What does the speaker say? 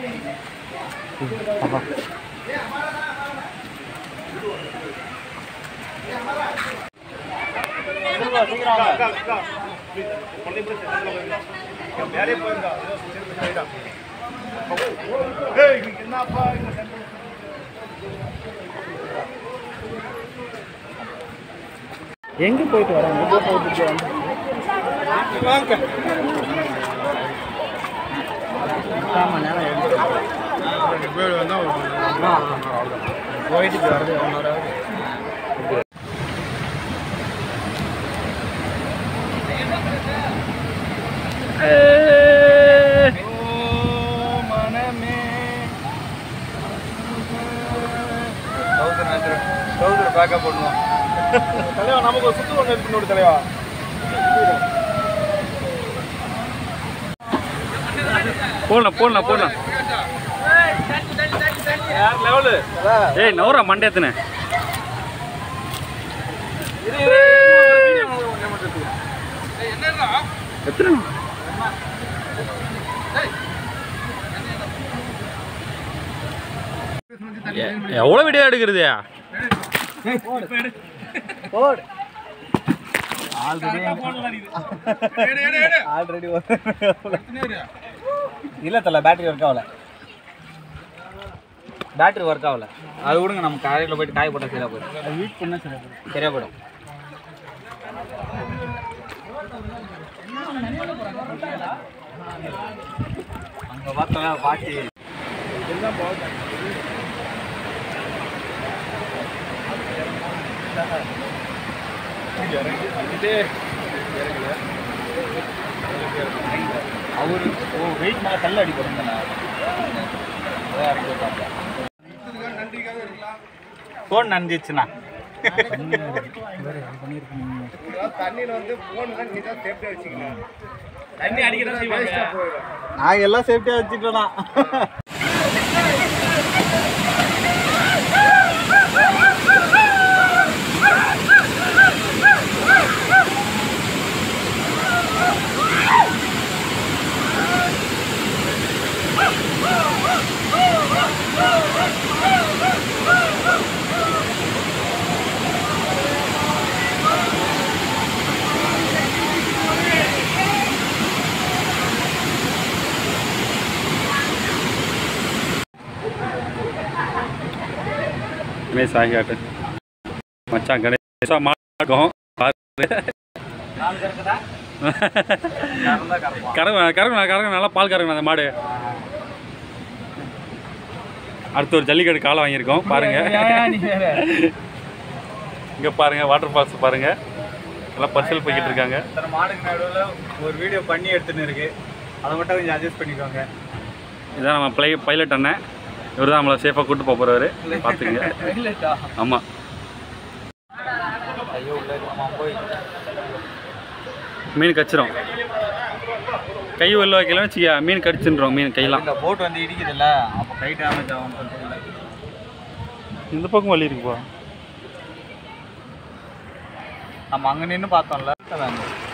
எங்கே போயிட்டு வராங்க ஆமாம் நேரம் எடுத்து போயிட்டு வரது ஒன் ஹவர் ஆகுது பேக்கப் பண்ணுவோம் தலைவா நமக்கு ஒரு சுத்து ஒன்று எடுத்து தலைவா போடலாம் போடலாம் போடலாம் யார் லெவலு ஏய் நவரா மண்டேத்துனே எத்தனை எ- எவ்வளோ வீடியோ எடுக்கிறது ஆல்ரெடி இல்லை தல பேட்டரி ஒர்க் ஆகல பேட்டரி ஒர்க் ஆகல அது விடுங்க நம்ம காலையில் போயிட்டு காய போட்டால் சரியா போயிடும் வீட் பண்ண சரி சரியா போயிடும் அங்கே பார்த்தோம் பாட்டி அவரு ஓ வெயிட் மேலே கல் அடி போடுங்க ஃபோன் நனைஞ்சிச்சுண்ணா நாங்கள் எல்லாம் சேஃப்டியாக வச்சுட்டோண்ணா ரமேஷ் ஆகியாட்டு மச்சான் கணேசா மாட்டோம் கறகு கறகு கறகு நல்லா பால் கறகு அந்த மாடு அடுத்து ஒரு ஜல்லிக்கட்டு காலை வாங்கியிருக்கோம் பாருங்க இங்க பாருங்க வாட்டர் ஃபால்ஸ் பாருங்க எல்லாம் பர்சல் போய்கிட்டு இருக்காங்க இத்தனை மாடுக்கு நடுவில் ஒரு வீடியோ பண்ணி எடுத்துன்னு இருக்கு அதை மட்டும் கொஞ்சம் அட்ஜஸ்ட் பண்ணிக்கோங்க இதான் நம்ம பிளை பைலட் அண்ணன் இவர் தான் நம்மளை சேஃபாக கூட்டு போக போகிறவர் பார்த்துங்க ஆமாம் ஐயோ உள்ள இருக்கமா போய் மீன் கச்சிரும் கை வெளில வைக்கலாம் வச்சுக்க மீன் கடிச்சுன்றோம் மீன் கையெல்லாம் இந்த போட் வந்து இடிக்குதுல்ல அப்போ கை டேமேஜ் ஆகும் சொல்லிட்டு இந்த பக்கம் வழி இருக்குப்பா நம்ம அங்கே நின்று பார்த்தோம்ல வேணும்